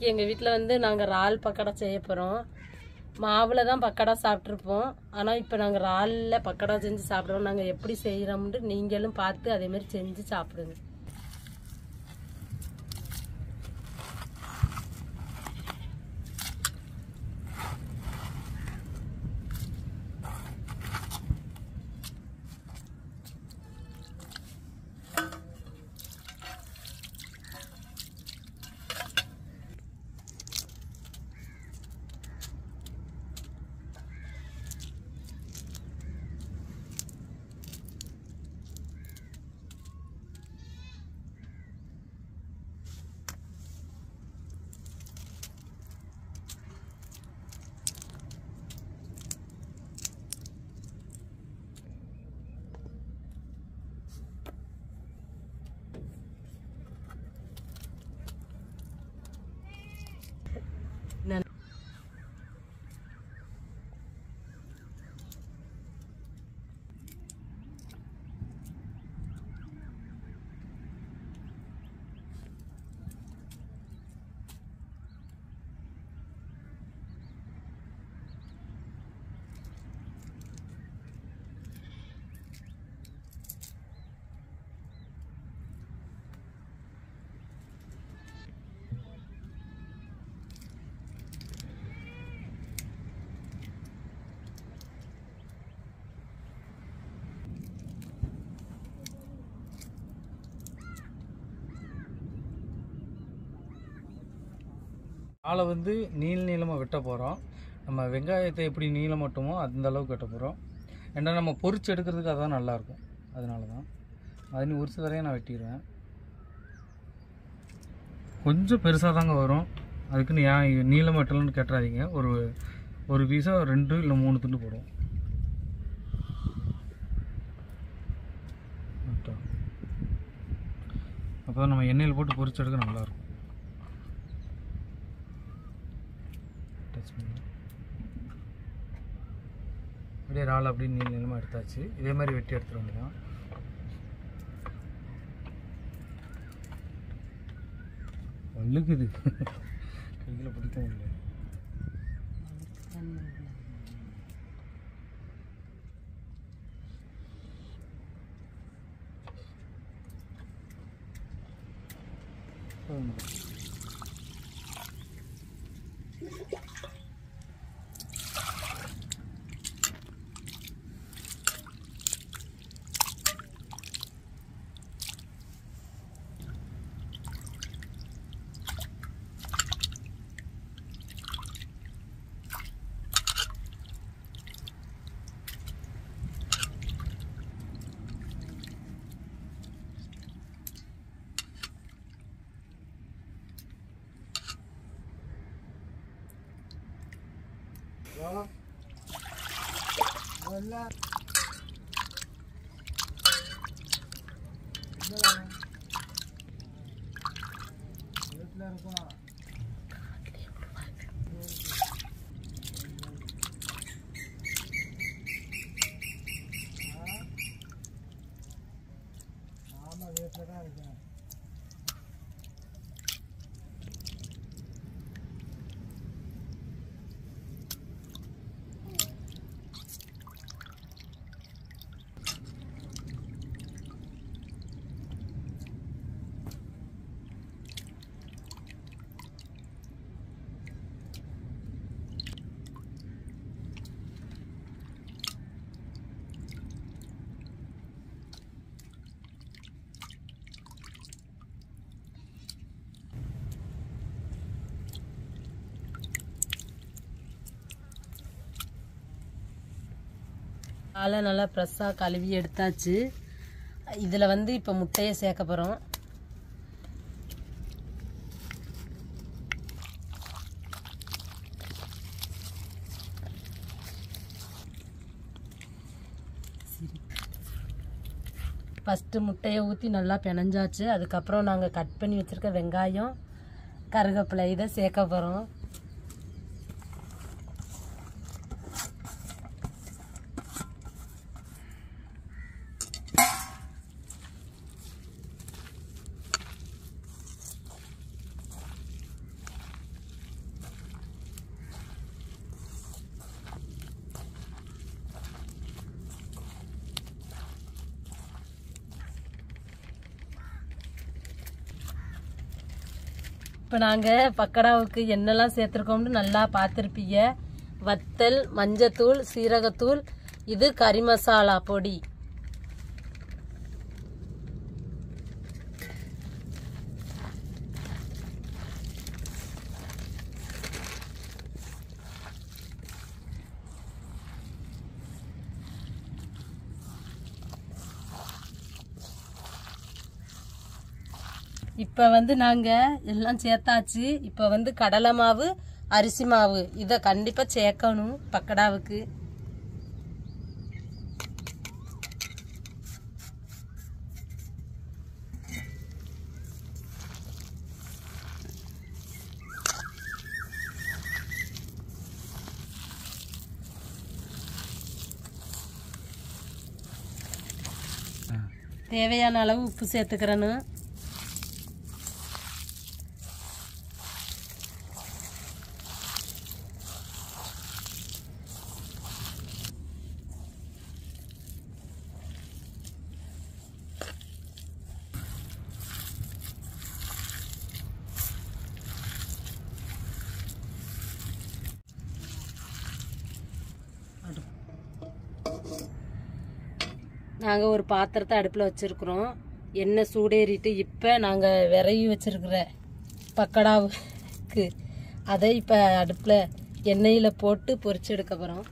எங்கள் வீட்டில் வந்து நாங்கள் இறால் பக்கடா செய்ய போகிறோம் மாவில் தான் பக்கடா சாப்பிட்ருப்போம் ஆனால் இப்போ நாங்கள் இறாலில் பக்கடா செஞ்சு சாப்பிட்றோம் நாங்கள் எப்படி செய்கிறோம்னு நீங்களும் பார்த்து அதேமாரி செஞ்சு சாப்பிடுங்க நன்- ஆளை வந்து நீள நீளமாக வெட்ட போகிறோம் நம்ம வெங்காயத்தை எப்படி நீளம் மட்டுமோ அந்த அளவுக்கு வெட்ட போகிறோம் ஏன்னா நம்ம பொரிச்சு எடுக்கிறதுக்கு அதான் நல்லாயிருக்கும் அதனால தான் அது உரிச்ச தரையும் நான் வெட்டிடுவேன் கொஞ்சம் பெருசாக தாங்க வரும் அதுக்குன்னு ஏன் நீளம் வெட்டலன்னு கேட்டுறாதீங்க ஒரு ஒரு பீஸாக ரெண்டு இல்லை மூணு துண்டு போடுவோம் அப்போ தான் நம்ம எண்ணெயில் போட்டு பொரிச்சு எடுக்க நல்லாயிருக்கும் டச் பண்ணி அப்படியே இறால் அப்படியே நீள நீளமாக எடுத்தாச்சு இதே மாதிரி வெட்டி எடுத்துட வேண்டியதான் வள்ளுக்குது கையில் பிடிக்க முடியல காலை நல்லா ஃப்ரெஷ்ஷாக கழுவி எடுத்தாச்சு இதில் வந்து இப்போ முட்டையை சேர்க்க போகிறோம் ஃபஸ்ட்டு முட்டையை ஊற்றி நல்லா பிணைஞ்சாச்சு அதுக்கப்புறம் நாங்கள் கட் பண்ணி வச்சுருக்க வெங்காயம் கருவேப்பிலை இதை சேர்க்க போகிறோம் இப்போ நாங்கள் பக்கடாவுக்கு என்னெல்லாம் சேர்த்துருக்கோம்னு நல்லா பார்த்துருப்பீங்க வத்தல் மஞ்சத்தூள் சீரகத்தூள் இது கறி மசாலா பொடி இப்போ வந்து நாங்கள் எல்லாம் சேர்த்தாச்சு இப்போ வந்து கடலை மாவு அரிசி மாவு இதை கண்டிப்பாக சேர்க்கணும் பக்கடாவுக்கு தேவையான அளவு உப்பு சேர்த்துக்கிறேன்னு நாங்கள் ஒரு பாத்திரத்தை அடுப்பில் வச்சுருக்குறோம் எண்ணெய் சூடேறிட்டு இப்போ நாங்கள் விரைவி வச்சுருக்கிற பக்கடாவுக்கு அதை இப்போ அடுப்பில் எண்ணெயில் போட்டு பொரிச்சு எடுக்க போகிறோம்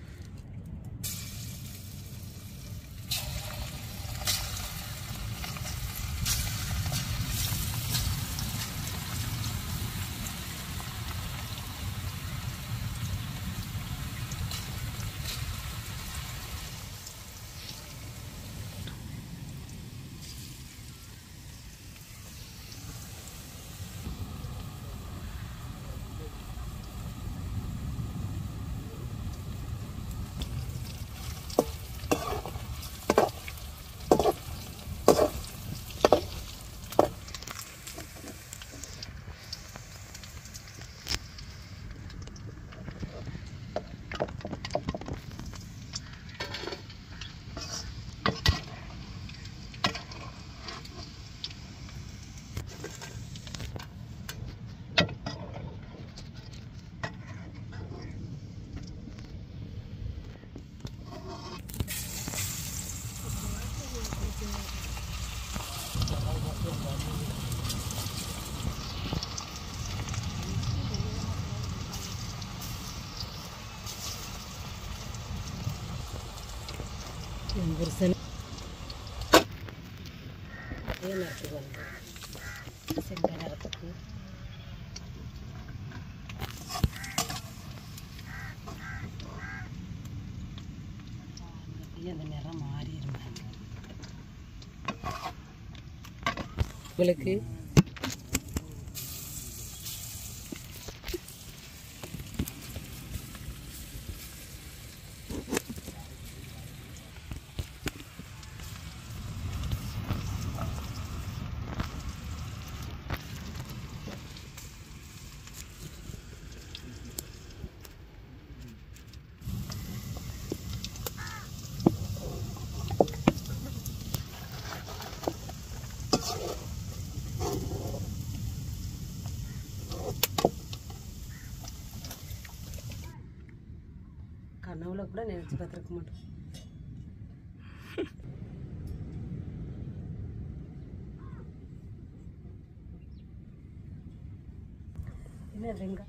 என் புருஷன் அதே நேரத்துக்கு வந்து செங்க நேரத்துக்கு அப்படியே அந்த நிறம் மாறிடுவாங்க உங்களுக்கு கனவுல கூட நினைச்சு பார்த்துருக்க மாட்டோம் என்ன வெங்காயம்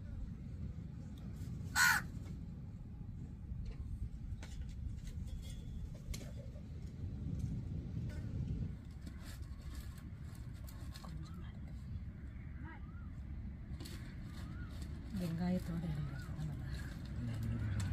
வெங்காயத்தோட எடுங்க அப்பதான் நல்லா இருக்கும்.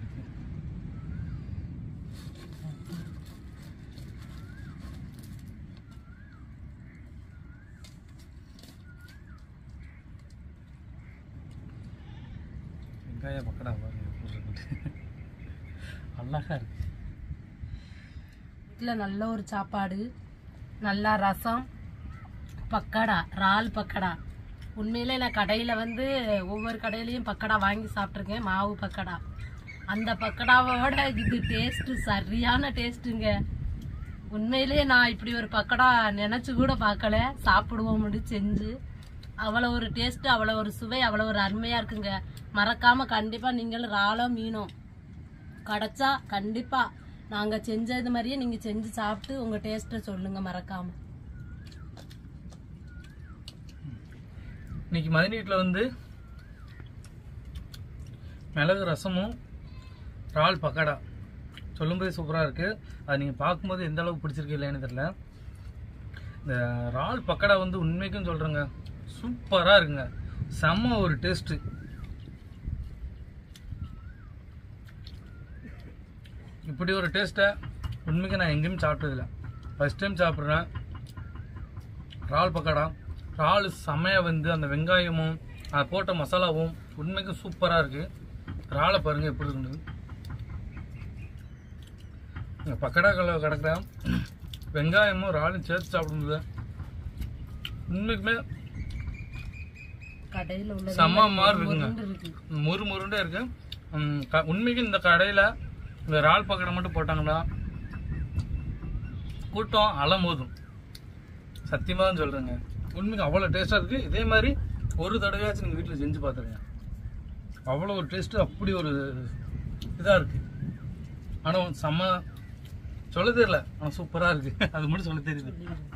வெங்காய பக்கடா பாருங்க எப்படி இருக்குன்ட்டு. அழகா இருக்கு வீட்டில் நல்ல ஒரு சாப்பாடு நல்லா ரசம் பக்கடா இறால் பக்கடா உண்மையிலே நான் கடையில் வந்து ஒவ்வொரு கடையிலையும் பக்கடா வாங்கி சாப்பிட்ருக்கேன் மாவு பக்கடா அந்த பக்கடாவோட இது டேஸ்ட்டு சரியான டேஸ்ட்டுங்க உண்மையிலேயே நான் இப்படி ஒரு பக்கடா நினச்சி கூட பார்க்கல சாப்பிடுவோம்னு செஞ்சு அவ்வளோ ஒரு டேஸ்ட் அவ்வளோ ஒரு சுவை அவ்வளோ ஒரு அருமையா இருக்குங்க மறக்காம கண்டிப்பா நீங்களும் இறாலோ மீனோ கிடைச்சா கண்டிப்பா நாங்க செஞ்சது மாதிரியே நீங்க செஞ்சு சாப்பிட்டு உங்க டேஸ்ட்டை சொல்லுங்க மறக்காம இன்னைக்கு மதினி வீட்டில் வந்து மிளகு ரசமும் இறால் பக்கடா சொல்லும்போது சூப்பராக இருக்குது அது நீங்கள் பார்க்கும்போது எந்த அளவுக்கு பிடிச்சிருக்கு இல்லைன்னு தெரியல இந்த இறால் பக்கடா வந்து உண்மைக்கும் சொல்கிறேங்க சூப்பராக இருக்குங்க செம்ம ஒரு டேஸ்ட்டு இப்படி ஒரு டேஸ்ட்டை உண்மைக்கு நான் எங்கேயும் சாப்பிட்டதில்ல ஃபர்ஸ்ட் டைம் சாப்பிட்றேன் இறால் பக்கோடா இறால் செமையாக வந்து அந்த வெங்காயமும் அது போட்ட மசாலாவும் உண்மைக்கு சூப்பராக இருக்குது இறாலை பாருங்கள் எப்படி இருக்குது இந்த பக்கடா கல கிடக்குற வெங்காயமும் இறாலும் சேர்த்து சாப்பிடும்போது உண்மைக்குமே கடையில உள்ள செம்ம மாதிரி இருக்குங்க இருக்கு முறு முருண்டே இருக்கு ம், க- உண்மைக்கு இந்த கடையில் இந்த இறால் பக்கடை மட்டும் போட்டாங்கன்னா கூட்டம் அலமோதும் சத்தியமாக தான் சொல்கிறேங்க உண்மைக்கு அவ்வளோ டேஸ்ட்டாக இருக்குது இதே மாதிரி ஒரு தடவையாச்சும் நீங்கள் வீட்டில் செஞ்சு பார்த்துருங்க அவ்வளோ ஒரு டேஸ்ட்டு அப்படி ஒரு இதாக இருக்குது ஆனால் செம்ம சொல்ல தெரியல ஆனால் சூப்பராக இருக்குது அது மட்டும் சொல்ல தெரியுது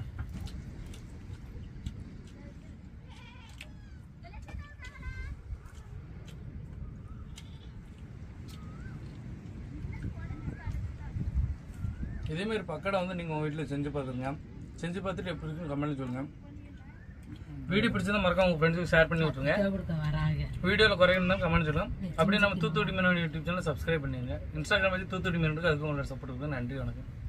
இதே மாதிரி பக்கடை வந்து நீங்கள் உங்கள் வீட்டில் செஞ்சு பார்த்துருங்க செஞ்சு பார்த்துட்டு எப்படி இருக்குன்னு கமெண்ட்ல சொல்லுங்கள் வீடியோ பிடிச்சதா மறக்காம உங்கள் ஃப்ரெண்ட்ஸுக்கு ஷேர் பண்ணி விட்ருங்க கொடுக்க வராங்க வீடியோவில் குறையணும் கமெண்ட் சொல்லுங்க அப்படி நம்ம தூத்துக்குடி மீனோட யூடியூப் சேனல் சப்ஸ்கிரைப் பண்ணிடுங்க இன்ஸ்டாகிராம் வச்சு தூத்துக்குடி மீன் இருக்கு அதுக்கு உங்களோட சப்போர்ட் இருக்குது நன்றி வணக்கம்